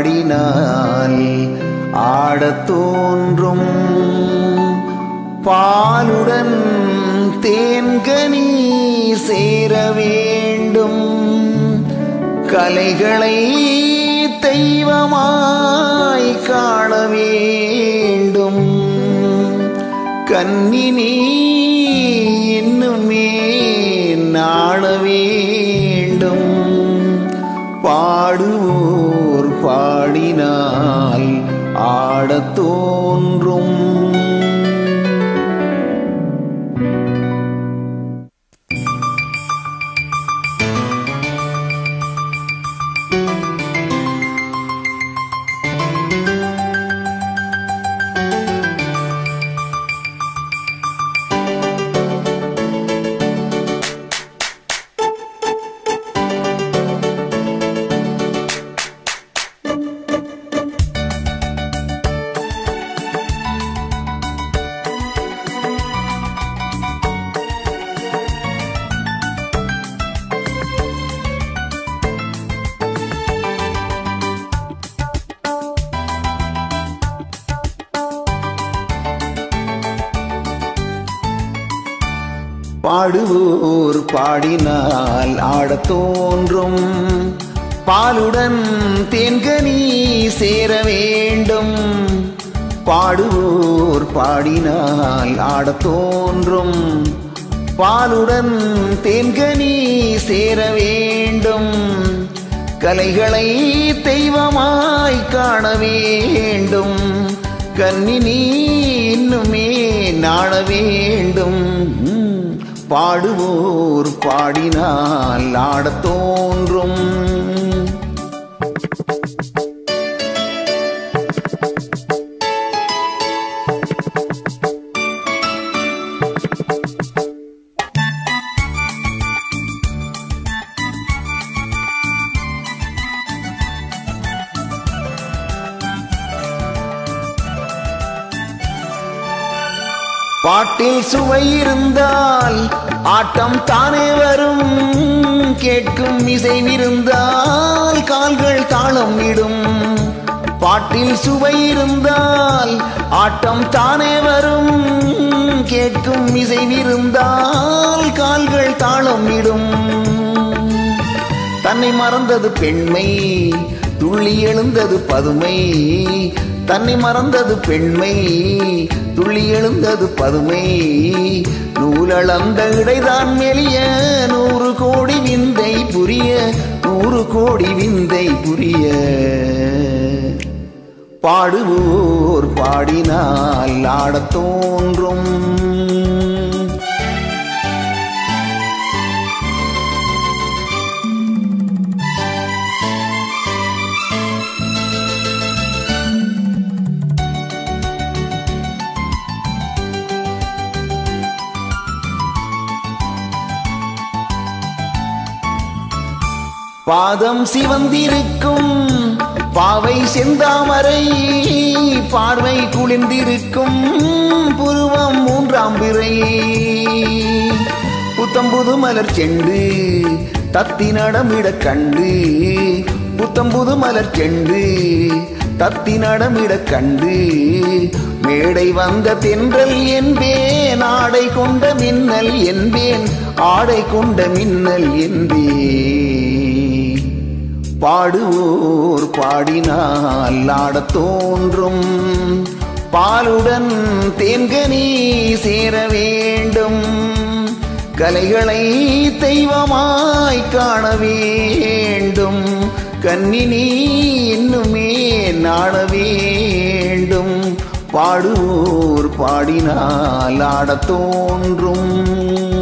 பாடினால் ஆடத் தோன்றும் பாலுடன் தேன்கனி சேர வேண்டும் கலைகளை தெய்வமாய் காண வேண்டும் கன்னினி இன்னுமே நாண வேண்டும் பாடுவோர் பாடினால் ஆடத் தோன்றும் பாடுவோர் பாடினால் ஆடத் தோன்றும் பாலுடன் தேன்கனி சேர வேண்டும் பாடுவோர் பாடினால் ஆடத் தோன்றும் பாலுடன் தேன்கனி சேர வேண்டும் கலைகளை தெய்வமாய் காண வேண்டும் கன்னினி இன்னுமே நாண வேண்டும் ம், பாடுவோர் பாடினால் ஆடத் தோன்றும் பாட்டில் சுவை இருந்தால் ஆட்டம் தானே வரும் கேட்கும் இசைவிருந்தால் கால்கள் தாளம் இடும் பாட்டில் சுவை இருந்தால் ஆட்டம் தானே வரும் கேட்கும் இசைவிருந்தால் கால்கள் தாளம் இடும் தன்னை மறந்தது பெண்மை துள்ளி எழுந்தது பதுமை தன்னை மறந்தது பெண்மை துள்ளி எழுந்தது பதுமை நூலளந்த இடைதான் மெலிய நூறு கோடி விந்தை புரிய நூறு கோடி விந்தை புரிய பாடுவோர் பாடினால் ஆடத் தோன்றும் பாதம் சிவந்திருக்கும் பாவை செந்தாமரை பார்வை குளிர்ந்திருக்கும் புருவம் மூன்றாம் பிறை புத்தம்புது மலர் செண்டு தத்தி நடமிட கண்டு புத்தம்புது மலர் செண்டு தத்தி நடமிட கண்டு மேடை வந்த தென்றல் என்பேன் ஆடை கொண்ட மின்னல் என்பேன் ஆடை கொண்ட மின்னல் என்பேன் பாடுவோர் பாடினால் ஆடத் தோன்றும் பாலுடன் தேன்கனி சேர வேண்டும் கலைகளை தெய்வமாய் காண வேண்டும் கன்னினி இன்னுமே நாண வேண்டும் பாடுவோர் பாடினால் ஆடத் தோன்றும்